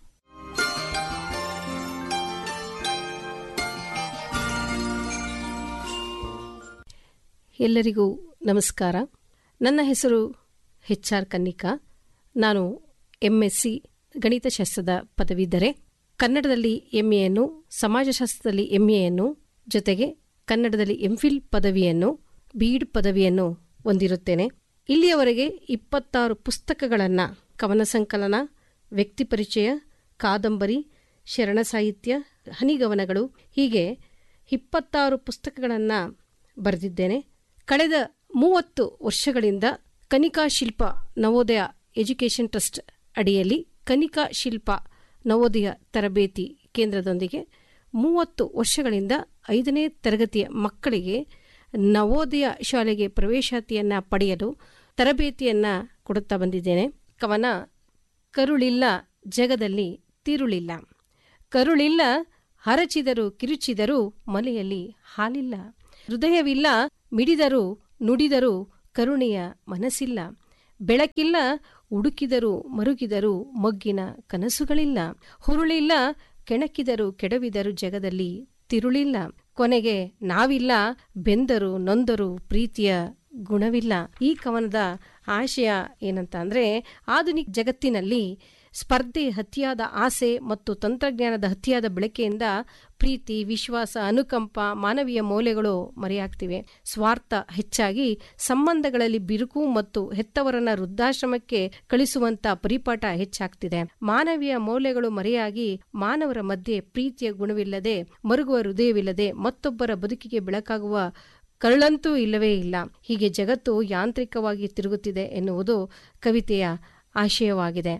Speaker 7: ಎಲ್ಲರಿಗೂ ನಮಸ್ಕಾರ ನನ್ನ ಹೆಸರು ಹೆಚ್ ಆರ್ ಕನ್ನಿಕಾ ನಾನು ಎಂ ಎಸ್ ಸಿ ಗಣಿತಶಾಸ್ತ್ರದ ಪದವೀಧರೆ ಕನ್ನಡದಲ್ಲಿ ಎಂಎಯನ್ನು ಸಮಾಜಶಾಸ್ತ್ರದಲ್ಲಿ ಎಂಎಯನ್ನು ಜೊತೆಗೆ ಕನ್ನಡದಲ್ಲಿ ಎಂಫಿಲ್ ಪದವಿಯನ್ನು ಬಿಇಡ್ ಪದವಿಯನ್ನು ಹೊಂದಿರುತ್ತೇನೆ ಇಲ್ಲಿಯವರೆಗೆ ಇಪ್ಪತ್ತಾರು ಪುಸ್ತಕಗಳನ್ನು ಕವನ ಸಂಕಲನ ವ್ಯಕ್ತಿ ಪರಿಚಯ ಕಾದಂಬರಿ ಶರಣ ಸಾಹಿತ್ಯ ಹನಿಗವನಗಳು ಹೀಗೆ ಇಪ್ಪತ್ತಾರು ಪುಸ್ತಕಗಳನ್ನು ಬರೆದಿದ್ದೇನೆ ಕಳೆದ ಮೂವತ್ತು ವರ್ಷಗಳಿಂದ ಕನಿಕಾ ಶಿಲ್ಪ ನವೋದಯ ಎಜುಕೇಷನ್ ಟ್ರಸ್ಟ್ ಅಡಿಯಲ್ಲಿ ಕನಿಕಾ ಶಿಲ್ಪ ನವೋದಯ ತರಬೇತಿ ಕೇಂದ್ರದೊಂದಿಗೆ ಮೂವತ್ತು ವರ್ಷಗಳಿಂದ ಐದನೇ ತರಗತಿಯ ಮಕ್ಕಳಿಗೆ ನವೋದಯ ಶಾಲೆಗೆ ಪ್ರವೇಶಾತಿಯನ್ನು ಪಡೆಯಲು ತರಬೇತಿಯನ್ನು ಕೊಡುತ್ತಾ ಬಂದಿದ್ದೇನೆ ಕವನ ಕರುಳಿಲ್ಲ ಜಗದಲ್ಲಿ ತಿರುಳಿಲ್ಲ ಕರುಳಿಲ್ಲ ಹರಚಿದರು ಕಿರುಚಿದರು ಮಲೆಯಲ್ಲಿ ಹಾಲಿಲ್ಲ ಹೃದಯವಿಲ್ಲ ಮಿಡಿದರು ನುಡಿದರು ಕರುಣೆಯ ಮನಸ್ಸಿಲ್ಲ ಬೆಳಕಿಲ್ಲ ಹುಡುಕಿದರು ಮರುಗಿದರು ಮೊಗ್ಗಿನ ಕನಸುಗಳಿಲ್ಲ ಹುರುಳಿಲ್ಲ ಕೆಣಕಿದರು ಕೆಡವಿದರು ಜಗದಲ್ಲಿ ತಿರುಳಿಲ್ಲ ಕೊನೆಗೆ ನಾವಿಲ್ಲ ಬೆಂದರು ನೊಂದರು ಪ್ರೀತಿಯ ಗುಣವಿಲ್ಲ ಈ ಕವನದ ಆಶಯ ಏನಂತ ಅಂದ್ರೆ ಆಧುನಿಕ ಜಗತ್ತಿನಲ್ಲಿ ಸ್ಪರ್ಧೆ ಅತಿಯಾದ ಆಸೆ ಮತ್ತು ತಂತ್ರಜ್ಞಾನದ ಅತಿಯಾದ ಬಳಕೆಯಿಂದ ಪ್ರೀತಿ ವಿಶ್ವಾಸ ಅನುಕಂಪ ಮಾನವೀಯ ಮೌಲ್ಯಗಳು ಮರೆಯಾಗ್ತಿವೆ ಸ್ವಾರ್ಥ ಹೆಚ್ಚಾಗಿ ಸಂಬಂಧಗಳಲ್ಲಿ ಬಿರುಕು ಮತ್ತು ಹೆತ್ತವರನ್ನ ವೃದ್ಧಾಶ್ರಮಕ್ಕೆ ಕಳಿಸುವಂತ ಪರಿಪಾಠ ಹೆಚ್ಚಾಗ್ತಿದೆ ಮಾನವೀಯ ಮೌಲ್ಯಗಳು ಮರೆಯಾಗಿ ಮಾನವರ ಮಧ್ಯೆ ಪ್ರೀತಿಯ ಗುಣವಿಲ್ಲದೆ ಮರುಗುವ ಹೃದಯವಿಲ್ಲದೆ ಮತ್ತೊಬ್ಬರ ಬದುಕಿಗೆ ಬೆಳಕಾಗುವ ಕರುಳಂತೂ ಇಲ್ಲವೇ ಇಲ್ಲ ಹೀಗೆ ಜಗತ್ತು ಯಾಂತ್ರಿಕವಾಗಿ ತಿರುಗುತ್ತಿದೆ ಎನ್ನುವುದು ಕವಿತೆಯ ಆಶಯವಾಗಿದೆ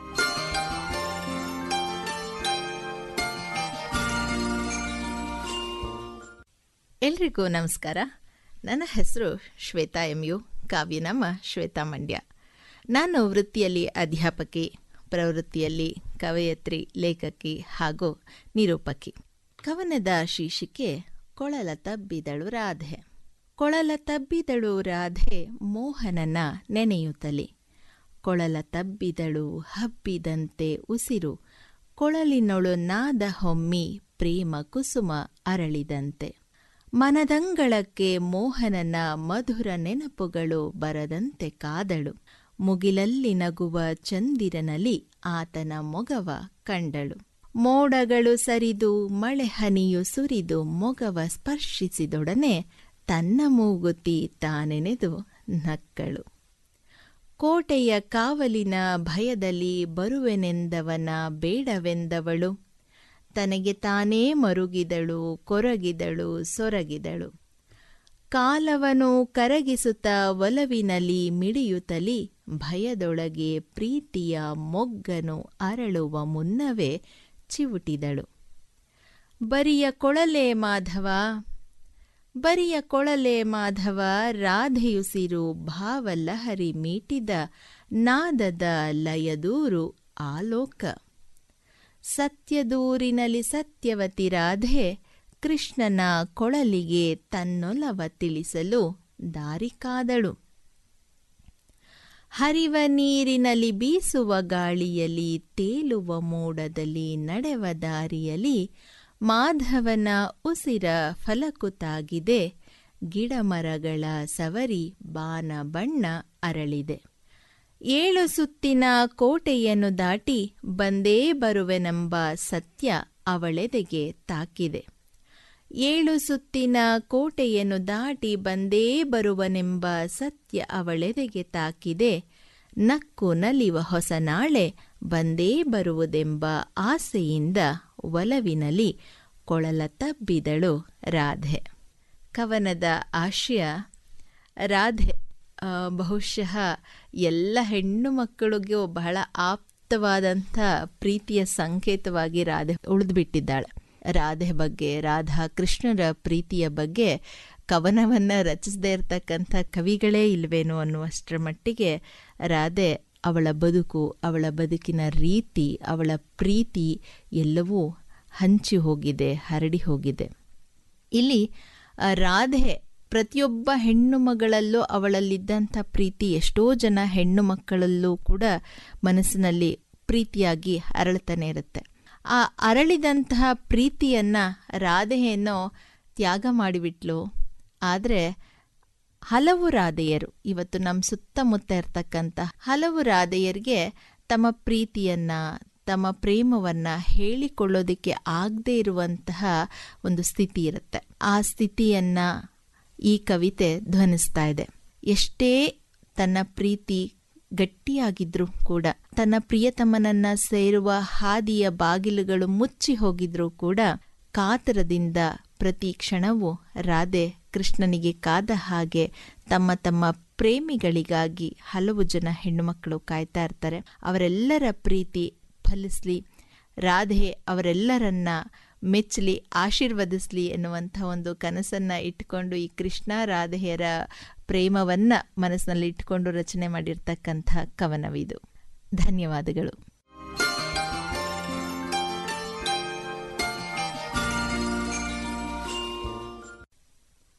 Speaker 8: ಎಲ್ರಿಗೂ ನಮಸ್ಕಾರ ನನ್ನ ಹೆಸರು ಶ್ವೇತಾ ಎಂ ಯು ಕಾವ್ಯನಾಮ ಶ್ವೇತಾ ಮಂಡ್ಯ ನಾನು ವೃತ್ತಿಯಲ್ಲಿ ಅಧ್ಯಾಪಕಿ ಪ್ರವೃತ್ತಿಯಲ್ಲಿ ಕವಯತ್ರಿ ಲೇಖಕಿ ಹಾಗೂ ನಿರೂಪಕಿ ಕವನದ ಶೀರ್ಷಿಕೆ ಕೊಳಲ ತಬ್ಬಿದಳು ರಾಧೆ ಕೊಳಲ ತಬ್ಬಿದಳು ರಾಧೆ ಮೋಹನನ ನೆನೆಯುತ್ತಲಿ ಕೊಳಲ ತಬ್ಬಿದಳು ಹಬ್ಬಿದಂತೆ ಉಸಿರು ಕೊಳಲಿನೊಳು ನಾದ ಹೊಮ್ಮಿ ಪ್ರೇಮ ಕುಸುಮ ಅರಳಿದಂತೆ ಮನದಂಗಳಕ್ಕೆ ಮೋಹನನ ಮಧುರ ನೆನಪುಗಳು ಬರದಂತೆ ಕಾದಳು ಮುಗಿಲಲ್ಲಿ ನಗುವ ಚಂದಿರನಲ್ಲಿ ಆತನ ಮೊಗವ ಕಂಡಳು ಮೋಡಗಳು ಸರಿದು ಮಳೆ ಹನಿಯು ಸುರಿದು ಮೊಗವ ಸ್ಪರ್ಶಿಸಿದೊಡನೆ ತನ್ನ ಮೂಗುತಿ ತಾನೆನೆದು ನಕ್ಕಳು ಕೋಟೆಯ ಕಾವಲಿನ ಭಯದಲ್ಲಿ ಬರುವೆನೆಂದವನ ಬೇಡವೆಂದವಳು ತನಗೆ ತಾನೇ ಮರುಗಿದಳು ಕೊರಗಿದಳು ಸೊರಗಿದಳು ಕಾಲವನು ಕರಗಿಸುತ್ತ ಒಲವಿನಲ್ಲಿ ಮಿಡಿಯುತ್ತಲಿ ಭಯದೊಳಗೆ ಪ್ರೀತಿಯ ಮೊಗ್ಗನು ಅರಳುವ ಮುನ್ನವೇ ಚಿವುಟಿದಳು ಬರಿಯ ಕೊಳಲೆ ಮಾಧವ ಬರಿಯ ಕೊಳಲೆ ಮಾಧವ ರಾಧೆಯುಸಿರು ಭಾವಲಹರಿ ಮೀಟಿದ ನಾದದ ಲಯದೂರು ಆಲೋಕ ಸತ್ಯದೂರಿನಲ್ಲಿ ಸತ್ಯವತಿ ರಾಧೆ ಕೃಷ್ಣನ ಕೊಳಲಿಗೆ ತನ್ನೊಲವ ತಿಳಿಸಲು ದಾರಿ ಕಾದಳು ಹರಿವ ನೀರಿನಲ್ಲಿ ಬೀಸುವ ಗಾಳಿಯಲ್ಲಿ ತೇಲುವ ಮೋಡದಲ್ಲಿ ನಡೆವ ದಾರಿಯಲ್ಲಿ ಮಾಧವನ ಉಸಿರ ಫಲಕುತಾಗಿದೆ ಗಿಡಮರಗಳ ಸವರಿ ಬಾನ ಬಣ್ಣ ಅರಳಿದೆ ಏಳು ಸುತ್ತಿನ ಕೋಟೆಯನ್ನು ದಾಟಿ ಬಂದೇ ಬರುವೆನೆಂಬ ಸತ್ಯ ಅವಳೆದೆಗೆ ತಾಕಿದೆ ಏಳು ಸುತ್ತಿನ ಕೋಟೆಯನ್ನು ದಾಟಿ ಬಂದೇ ಬರುವನೆಂಬ ಸತ್ಯ ಅವಳೆದೆಗೆ ತಾಕಿದೆ ನಕ್ಕು ನಲಿವ ಹೊಸ ನಾಳೆ ಬಂದೇ ಬರುವುದೆಂಬ ಆಸೆಯಿಂದ ಒಲವಿನಲ್ಲಿ ಕೊಳಲ ತಬ್ಬಿದಳು ರಾಧೆ ಕವನದ ಆಶಯ ರಾಧೆ ಆ, ಬಹುಶಃ ಎಲ್ಲ ಹೆಣ್ಣು ಮಕ್ಕಳಿಗೂ ಬಹಳ ಆಪ್ತವಾದಂಥ ಪ್ರೀತಿಯ ಸಂಕೇತವಾಗಿ ರಾಧೆ ಉಳಿದುಬಿಟ್ಟಿದ್ದಾಳೆ ರಾಧೆ ಬಗ್ಗೆ ರಾಧಾ ಕೃಷ್ಣರ ಪ್ರೀತಿಯ ಬಗ್ಗೆ ಕವನವನ್ನು ರಚಿಸದೇ ಇರತಕ್ಕಂಥ ಕವಿಗಳೇ ಇಲ್ವೇನೋ ಅನ್ನುವಷ್ಟರ ಮಟ್ಟಿಗೆ ರಾಧೆ ಅವಳ ಬದುಕು ಅವಳ ಬದುಕಿನ ರೀತಿ ಅವಳ ಪ್ರೀತಿ ಎಲ್ಲವೂ ಹಂಚಿ ಹೋಗಿದೆ ಹರಡಿ ಹೋಗಿದೆ ಇಲ್ಲಿ ಆ, ರಾಧೆ ಪ್ರತಿಯೊಬ್ಬ ಹೆಣ್ಣು ಮಗಳಲ್ಲೂ ಅವಳಲ್ಲಿದ್ದಂಥ ಪ್ರೀತಿ ಎಷ್ಟೋ ಜನ ಹೆಣ್ಣು ಮಕ್ಕಳಲ್ಲೂ ಕೂಡ ಮನಸ್ಸಿನಲ್ಲಿ ಪ್ರೀತಿಯಾಗಿ ಅರಳ್ತಾನೆ ಇರುತ್ತೆ ಆ ಅರಳಿದಂತಹ ಪ್ರೀತಿಯನ್ನ ರಾಧೆಯನ್ನು ತ್ಯಾಗ ಮಾಡಿಬಿಟ್ಲು ಆದರೆ ಹಲವು ರಾಧೆಯರು ಇವತ್ತು ನಮ್ಮ ಸುತ್ತಮುತ್ತ ಇರ್ತಕ್ಕಂಥ ಹಲವು ರಾಧೆಯರಿಗೆ ತಮ್ಮ ಪ್ರೀತಿಯನ್ನ ತಮ್ಮ ಪ್ರೇಮವನ್ನ ಹೇಳಿಕೊಳ್ಳೋದಕ್ಕೆ ಆಗದೇ ಇರುವಂತಹ ಒಂದು ಸ್ಥಿತಿ ಇರುತ್ತೆ ಆ ಸ್ಥಿತಿಯನ್ನ ಈ ಕವಿತೆ ಧ್ವನಿಸ್ತಾ ಇದೆ ಎಷ್ಟೇ ತನ್ನ ಪ್ರೀತಿ ಗಟ್ಟಿಯಾಗಿದ್ರೂ ಕೂಡ ತನ್ನ ಪ್ರಿಯತಮನನ್ನ ಸೇರುವ ಹಾದಿಯ ಬಾಗಿಲುಗಳು ಮುಚ್ಚಿ ಹೋಗಿದ್ರೂ ಕೂಡ ಕಾತರದಿಂದ ಪ್ರತಿ ಕ್ಷಣವೂ ರಾಧೆ ಕೃಷ್ಣನಿಗೆ ಕಾದ ಹಾಗೆ ತಮ್ಮ ತಮ್ಮ ಪ್ರೇಮಿಗಳಿಗಾಗಿ ಹಲವು ಜನ ಹೆಣ್ಣುಮಕ್ಕಳು ಕಾಯ್ತಾ ಇರ್ತಾರೆ ಅವರೆಲ್ಲರ ಪ್ರೀತಿ ಫಲಿಸ್ಲಿ ರಾಧೆ ಅವರೆಲ್ಲರನ್ನ ಮೆಚ್ಚಲಿ ಆಶೀರ್ವದಿಸ್ಲಿ ಎನ್ನುವಂಥ ಒಂದು ಕನಸನ್ನ ಇಟ್ಕೊಂಡು ಈ ಕೃಷ್ಣ ರಾಧೆಯರ ಪ್ರೇಮವನ್ನ ಮನಸ್ಸಿನಲ್ಲಿ ಇಟ್ಕೊಂಡು ರಚನೆ ಮಾಡಿರ್ತಕ್ಕಂಥ ಕವನವಿದು ಧನ್ಯವಾದಗಳು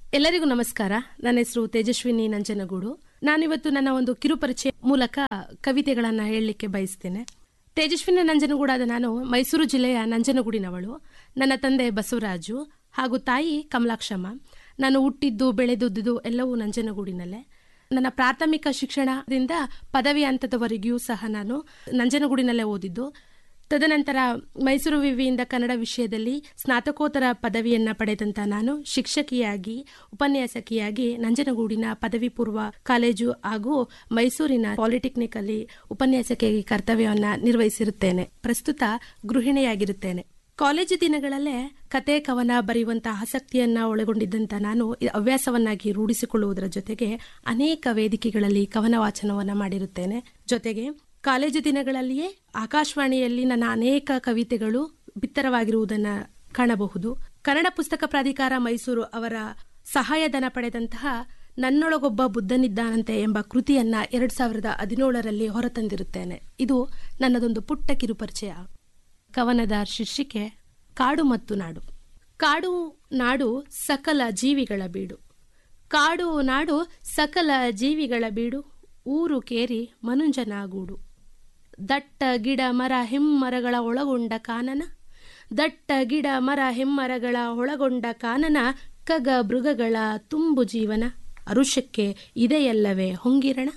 Speaker 9: ಎಲ್ಲರಿಗೂ ನಮಸ್ಕಾರ ನನ್ನ ಹೆಸರು ತೇಜಸ್ವಿನಿ ನಂಜನಗೂಡು ನಾನಿವತ್ತು ನನ್ನ ಒಂದು ಕಿರುಪರಿಚಯ ಮೂಲಕ ಕವಿತೆಗಳನ್ನು ಹೇಳಲಿಕ್ಕೆ ಬಯಸ್ತೇನೆ ತೇಜಸ್ವಿನಿ ನಂಜನಗೂಡಾದ ನಾನು ಮೈಸೂರು ಜಿಲ್ಲೆಯ ನಂಜನಗೂಡಿನವಳು ನನ್ನ ತಂದೆ ಬಸವರಾಜು ಹಾಗೂ ತಾಯಿ ಕಮಲಾಕ್ಷಮ್ಮ ನಾನು ಹುಟ್ಟಿದ್ದು ಬೆಳೆದುದ್ದು ಎಲ್ಲವೂ ನಂಜನಗೂಡಿನಲ್ಲೇ ನನ್ನ ಪ್ರಾಥಮಿಕ ಶಿಕ್ಷಣದಿಂದ ಪದವಿ ಹಂತದವರೆಗೂ ಸಹ ನಾನು ನಂಜನಗೂಡಿನಲ್ಲೇ ಓದಿದ್ದು ತದನಂತರ ಮೈಸೂರು ವಿವಿಯಿಂದ ಕನ್ನಡ ವಿಷಯದಲ್ಲಿ ಸ್ನಾತಕೋತ್ತರ ಪದವಿಯನ್ನ ಪಡೆದಂತ ನಾನು ಶಿಕ್ಷಕಿಯಾಗಿ ಉಪನ್ಯಾಸಕಿಯಾಗಿ ನಂಜನಗೂಡಿನ ಪದವಿ ಪೂರ್ವ ಕಾಲೇಜು ಹಾಗೂ ಮೈಸೂರಿನ ಪಾಲಿಟೆಕ್ನಿಕ್ ಅಲ್ಲಿ ಉಪನ್ಯಾಸಕಿಯಾಗಿ ಕರ್ತವ್ಯವನ್ನ ನಿರ್ವಹಿಸಿರುತ್ತೇನೆ ಪ್ರಸ್ತುತ ಗೃಹಿಣಿಯಾಗಿರುತ್ತೇನೆ ಕಾಲೇಜು ದಿನಗಳಲ್ಲೇ ಕತೆ ಕವನ ಬರೆಯುವಂತಹ ಆಸಕ್ತಿಯನ್ನ ಒಳಗೊಂಡಿದ್ದಂತ ನಾನು ಈ ಹವ್ಯಾಸವನ್ನಾಗಿ ರೂಢಿಸಿಕೊಳ್ಳುವುದರ ಜೊತೆಗೆ ಅನೇಕ ವೇದಿಕೆಗಳಲ್ಲಿ ಕವನ ವಾಚನವನ್ನ ಮಾಡಿರುತ್ತೇನೆ ಜೊತೆಗೆ ಕಾಲೇಜು ದಿನಗಳಲ್ಲಿಯೇ ಆಕಾಶವಾಣಿಯಲ್ಲಿ ನನ್ನ ಅನೇಕ ಕವಿತೆಗಳು ಬಿತ್ತರವಾಗಿರುವುದನ್ನ ಕಾಣಬಹುದು ಕನ್ನಡ ಪುಸ್ತಕ ಪ್ರಾಧಿಕಾರ ಮೈಸೂರು ಅವರ ಸಹಾಯಧನ ಪಡೆದಂತಹ ನನ್ನೊಳಗೊಬ್ಬ ಬುದ್ಧನಿದ್ದಾನಂತೆ ಎಂಬ ಕೃತಿಯನ್ನ ಎರಡ್ ಸಾವಿರದ ಹದಿನೇಳರಲ್ಲಿ ಹೊರತಂದಿರುತ್ತೇನೆ ಇದು ನನ್ನದೊಂದು ಪುಟ್ಟ ಕಿರುಪರಿಚಯ ಕವನದ ಶೀರ್ಷಿಕೆ ಕಾಡು ಮತ್ತು ನಾಡು ಕಾಡು ನಾಡು ಸಕಲ ಜೀವಿಗಳ ಬೀಡು ಕಾಡು ನಾಡು ಸಕಲ ಜೀವಿಗಳ ಬೀಡು ಊರು ಕೇರಿ ಮನುಜನ ಗೂಡು ದಟ್ಟ ಗಿಡ ಮರ ಹೆಮ್ಮರಗಳ ಒಳಗೊಂಡ ಕಾನನ ದಟ್ಟ ಗಿಡ ಮರ ಹೆಮ್ಮರಗಳ ಒಳಗೊಂಡ ಕಾನನ ಕಗ ಮೃಗಗಳ ತುಂಬು ಜೀವನ ಅರುಷಕ್ಕೆ ಇದೆಯಲ್ಲವೇ ಹೊಂಗಿರಣ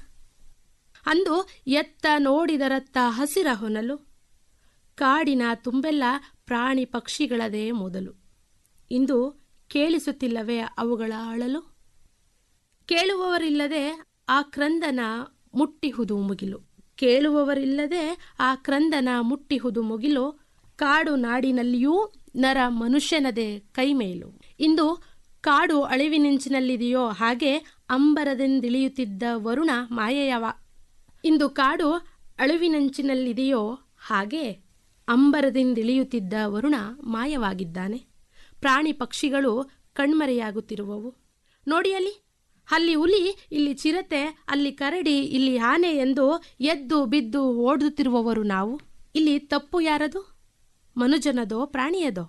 Speaker 9: ಅಂದು ಎತ್ತ ನೋಡಿದರತ್ತ ಹಸಿರ ಹೊನಲು ಕಾಡಿನ ತುಂಬೆಲ್ಲ ಪ್ರಾಣಿ ಪಕ್ಷಿಗಳದೇ ಮೊದಲು ಇಂದು ಕೇಳಿಸುತ್ತಿಲ್ಲವೇ ಅವುಗಳ ಅಳಲು ಕೇಳುವವರಿಲ್ಲದೆ ಆ ಕ್ರಂದನ ಮುಟ್ಟಿಹುದು ಮುಗಿಲು ಕೇಳುವವರಿಲ್ಲದೆ ಆ ಕ್ರಂದನ ಮುಟ್ಟಿಹುದು ಮುಗಿಲು ಕಾಡು ನಾಡಿನಲ್ಲಿಯೂ ನರ ಮನುಷ್ಯನದೇ ಕೈಮೇಲು ಇಂದು ಕಾಡು ಅಳಿವಿನಿಂಚಿನಲ್ಲಿದೆಯೋ ಹಾಗೆ ಅಂಬರದೆಂದಿಳಿಯುತ್ತಿದ್ದ ವರುಣ ಮಾಯೆಯವ ಇಂದು ಕಾಡು ಅಳಿವಿನಂಚಿನಲ್ಲಿದೆಯೋ ಹಾಗೆ ಅಂಬರದಿಂದಿಳಿಯುತ್ತಿದ್ದ ವರುಣ ಮಾಯವಾಗಿದ್ದಾನೆ ಪ್ರಾಣಿ ಪಕ್ಷಿಗಳು ಕಣ್ಮರೆಯಾಗುತ್ತಿರುವವು ನೋಡಿ ಅಲ್ಲಿ ಅಲ್ಲಿ ಹುಲಿ ಇಲ್ಲಿ ಚಿರತೆ ಅಲ್ಲಿ ಕರಡಿ ಇಲ್ಲಿ ಆನೆ ಎಂದು ಎದ್ದು ಬಿದ್ದು ಓಡುತ್ತಿರುವವರು ನಾವು ಇಲ್ಲಿ ತಪ್ಪು ಯಾರದು ಮನುಜನದೋ ಪ್ರಾಣಿಯದೋ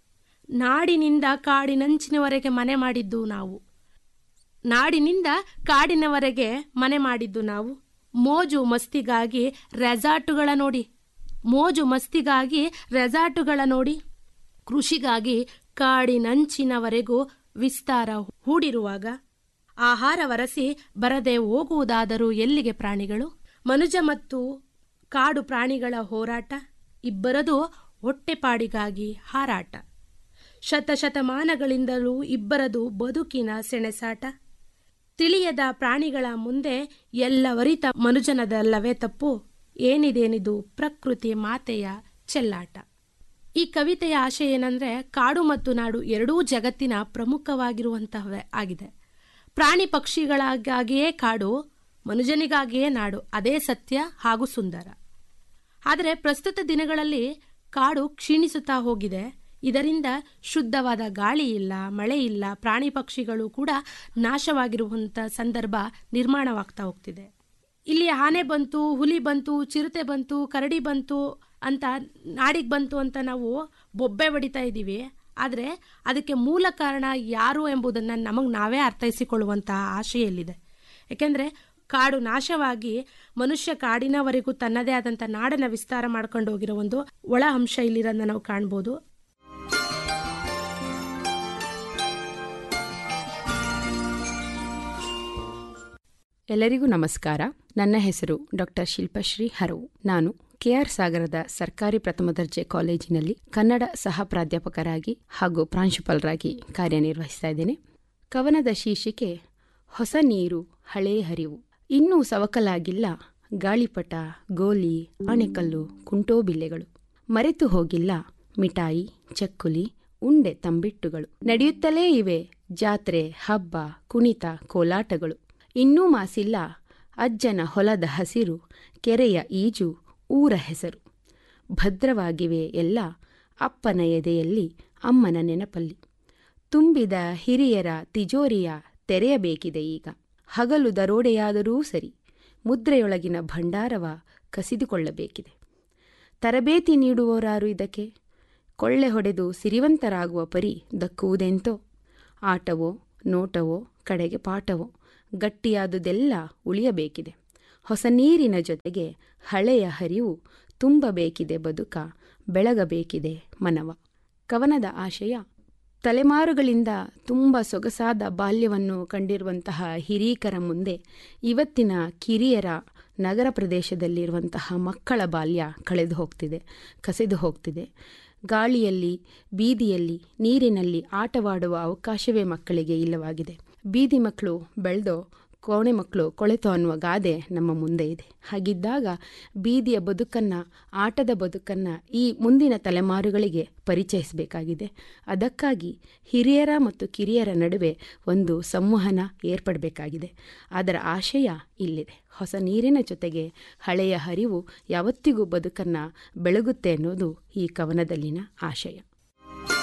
Speaker 9: ನಾಡಿನಿಂದ ಕಾಡಿನಂಚಿನವರೆಗೆ ಮನೆ ಮಾಡಿದ್ದು ನಾವು ನಾಡಿನಿಂದ ಕಾಡಿನವರೆಗೆ ಮನೆ ಮಾಡಿದ್ದು ನಾವು ಮೋಜು ಮಸ್ತಿಗಾಗಿ ರೆಸಾರ್ಟುಗಳ ನೋಡಿ ಮೋಜು ಮಸ್ತಿಗಾಗಿ ರೆಸಾರ್ಟುಗಳ ನೋಡಿ ಕೃಷಿಗಾಗಿ ಕಾಡಿನಂಚಿನವರೆಗೂ ವಿಸ್ತಾರ ಹೂಡಿರುವಾಗ ಆಹಾರ ವರಸಿ ಬರದೆ ಹೋಗುವುದಾದರೂ ಎಲ್ಲಿಗೆ ಪ್ರಾಣಿಗಳು ಮನುಜ ಮತ್ತು ಕಾಡು ಪ್ರಾಣಿಗಳ ಹೋರಾಟ ಇಬ್ಬರದು ಹೊಟ್ಟೆಪಾಡಿಗಾಗಿ ಹಾರಾಟ ಶತಶತಮಾನಗಳಿಂದಲೂ ಇಬ್ಬರದು ಬದುಕಿನ ಸೆಣಸಾಟ ತಿಳಿಯದ ಪ್ರಾಣಿಗಳ ಮುಂದೆ ಎಲ್ಲವರಿತ ಮನುಜನದಲ್ಲವೇ ತಪ್ಪು ಏನಿದೇನಿದು ಪ್ರಕೃತಿ ಮಾತೆಯ ಚೆಲ್ಲಾಟ ಈ ಕವಿತೆಯ ಆಶಯ ಏನಂದ್ರೆ ಕಾಡು ಮತ್ತು ನಾಡು ಎರಡೂ ಜಗತ್ತಿನ ಪ್ರಮುಖವಾಗಿರುವಂತಹವೇ ಆಗಿದೆ ಪ್ರಾಣಿ ಪಕ್ಷಿಗಳಿಗಾಗಿಯೇ ಕಾಡು ಮನುಜನಿಗಾಗಿಯೇ ನಾಡು ಅದೇ ಸತ್ಯ ಹಾಗೂ ಸುಂದರ ಆದರೆ ಪ್ರಸ್ತುತ ದಿನಗಳಲ್ಲಿ ಕಾಡು ಕ್ಷೀಣಿಸುತ್ತಾ ಹೋಗಿದೆ ಇದರಿಂದ ಶುದ್ಧವಾದ ಗಾಳಿ ಇಲ್ಲ ಮಳೆ ಇಲ್ಲ ಪ್ರಾಣಿ ಪಕ್ಷಿಗಳು ಕೂಡ ನಾಶವಾಗಿರುವಂಥ ಸಂದರ್ಭ ನಿರ್ಮಾಣವಾಗ್ತಾ ಹೋಗ್ತಿದೆ ಇಲ್ಲಿ ಆನೆ ಬಂತು ಹುಲಿ ಬಂತು ಚಿರತೆ ಬಂತು ಕರಡಿ ಬಂತು ಅಂತ ನಾಡಿಗೆ ಬಂತು ಅಂತ ನಾವು ಬೊಬ್ಬೆ ಹೊಡಿತಾ ಇದ್ದೀವಿ ಆದರೆ ಅದಕ್ಕೆ ಮೂಲ ಕಾರಣ ಯಾರು ಎಂಬುದನ್ನು ನಮಗೆ ನಾವೇ ಅರ್ಥೈಸಿಕೊಳ್ಳುವಂತಹ ಆಶೆಯಲ್ಲಿದೆ ಯಾಕೆಂದರೆ ಕಾಡು ನಾಶವಾಗಿ ಮನುಷ್ಯ ಕಾಡಿನವರೆಗೂ ತನ್ನದೇ ಆದಂಥ ನಾಡನ್ನು ವಿಸ್ತಾರ ಮಾಡ್ಕೊಂಡು ಹೋಗಿರೋ ಒಂದು ಒಳ ಅಂಶ ಇಲ್ಲಿರೋದನ್ನ ನಾವು ಕಾಣ್ಬೋದು
Speaker 10: ಎಲ್ಲರಿಗೂ ನಮಸ್ಕಾರ ನನ್ನ ಹೆಸರು ಡಾಕ್ಟರ್ ಶಿಲ್ಪಶ್ರೀ ಹರವು ನಾನು ಕೆಆರ್ ಸಾಗರದ ಸರ್ಕಾರಿ ಪ್ರಥಮ ದರ್ಜೆ ಕಾಲೇಜಿನಲ್ಲಿ ಕನ್ನಡ ಸಹ ಪ್ರಾಧ್ಯಾಪಕರಾಗಿ ಹಾಗೂ ಪ್ರಾಂಶುಪಾಲರಾಗಿ ಕಾರ್ಯನಿರ್ವಹಿಸ್ತಾ ಇದ್ದೇನೆ ಕವನದ ಶೀರ್ಷಿಕೆ ಹೊಸ ನೀರು ಹಳೇ ಹರಿವು ಇನ್ನೂ ಸವಕಲಾಗಿಲ್ಲ ಗಾಳಿಪಟ ಗೋಲಿ ಆಣೆಕಲ್ಲು ಕುಂಟೋಬಿಲ್ಲೆಗಳು ಮರೆತು ಹೋಗಿಲ್ಲ ಮಿಠಾಯಿ ಚಕ್ಕುಲಿ ಉಂಡೆ ತಂಬಿಟ್ಟುಗಳು ನಡೆಯುತ್ತಲೇ ಇವೆ ಜಾತ್ರೆ ಹಬ್ಬ ಕುಣಿತ ಕೋಲಾಟಗಳು ಇನ್ನೂ ಮಾಸಿಲ್ಲ ಅಜ್ಜನ ಹೊಲದ ಹಸಿರು ಕೆರೆಯ ಈಜು ಊರ ಹೆಸರು ಭದ್ರವಾಗಿವೆ ಎಲ್ಲ ಅಪ್ಪನ ಎದೆಯಲ್ಲಿ ಅಮ್ಮನ ನೆನಪಲ್ಲಿ ತುಂಬಿದ ಹಿರಿಯರ ತಿಜೋರಿಯ ತೆರೆಯಬೇಕಿದೆ ಈಗ ಹಗಲು ದರೋಡೆಯಾದರೂ ಸರಿ ಮುದ್ರೆಯೊಳಗಿನ ಭಂಡಾರವ ಕಸಿದುಕೊಳ್ಳಬೇಕಿದೆ ತರಬೇತಿ ನೀಡುವವರಾರು ಇದಕ್ಕೆ ಕೊಳ್ಳೆ ಹೊಡೆದು ಸಿರಿವಂತರಾಗುವ ಪರಿ ದಕ್ಕುವುದೆಂತೋ ಆಟವೋ ನೋಟವೋ ಕಡೆಗೆ ಪಾಠವೋ ಗಟ್ಟಿಯಾದುದೆಲ್ಲ ಉಳಿಯಬೇಕಿದೆ ಹೊಸ ನೀರಿನ ಜೊತೆಗೆ ಹಳೆಯ ಹರಿವು ತುಂಬಬೇಕಿದೆ ಬದುಕ ಬೆಳಗಬೇಕಿದೆ ಮನವ ಕವನದ ಆಶಯ ತಲೆಮಾರುಗಳಿಂದ ತುಂಬ ಸೊಗಸಾದ ಬಾಲ್ಯವನ್ನು ಕಂಡಿರುವಂತಹ ಹಿರೀಕರ ಮುಂದೆ ಇವತ್ತಿನ ಕಿರಿಯರ ನಗರ ಪ್ರದೇಶದಲ್ಲಿರುವಂತಹ ಮಕ್ಕಳ ಬಾಲ್ಯ ಕಳೆದು ಹೋಗ್ತಿದೆ ಕಸೆದು ಹೋಗ್ತಿದೆ ಗಾಳಿಯಲ್ಲಿ ಬೀದಿಯಲ್ಲಿ ನೀರಿನಲ್ಲಿ ಆಟವಾಡುವ ಅವಕಾಶವೇ ಮಕ್ಕಳಿಗೆ ಇಲ್ಲವಾಗಿದೆ ಬೀದಿ ಮಕ್ಕಳು ಬೆಳೆದೋ ಕೋಣೆ ಮಕ್ಕಳು ಕೊಳೆತು ಅನ್ನುವ ಗಾದೆ ನಮ್ಮ ಮುಂದೆ ಇದೆ ಹಾಗಿದ್ದಾಗ ಬೀದಿಯ ಬದುಕನ್ನು ಆಟದ ಬದುಕನ್ನು ಈ ಮುಂದಿನ ತಲೆಮಾರುಗಳಿಗೆ ಪರಿಚಯಿಸಬೇಕಾಗಿದೆ ಅದಕ್ಕಾಗಿ ಹಿರಿಯರ ಮತ್ತು ಕಿರಿಯರ ನಡುವೆ ಒಂದು ಸಂವಹನ ಏರ್ಪಡಬೇಕಾಗಿದೆ ಅದರ ಆಶಯ ಇಲ್ಲಿದೆ ಹೊಸ ನೀರಿನ ಜೊತೆಗೆ ಹಳೆಯ ಹರಿವು ಯಾವತ್ತಿಗೂ ಬದುಕನ್ನು ಬೆಳಗುತ್ತೆ ಅನ್ನೋದು ಈ ಕವನದಲ್ಲಿನ ಆಶಯ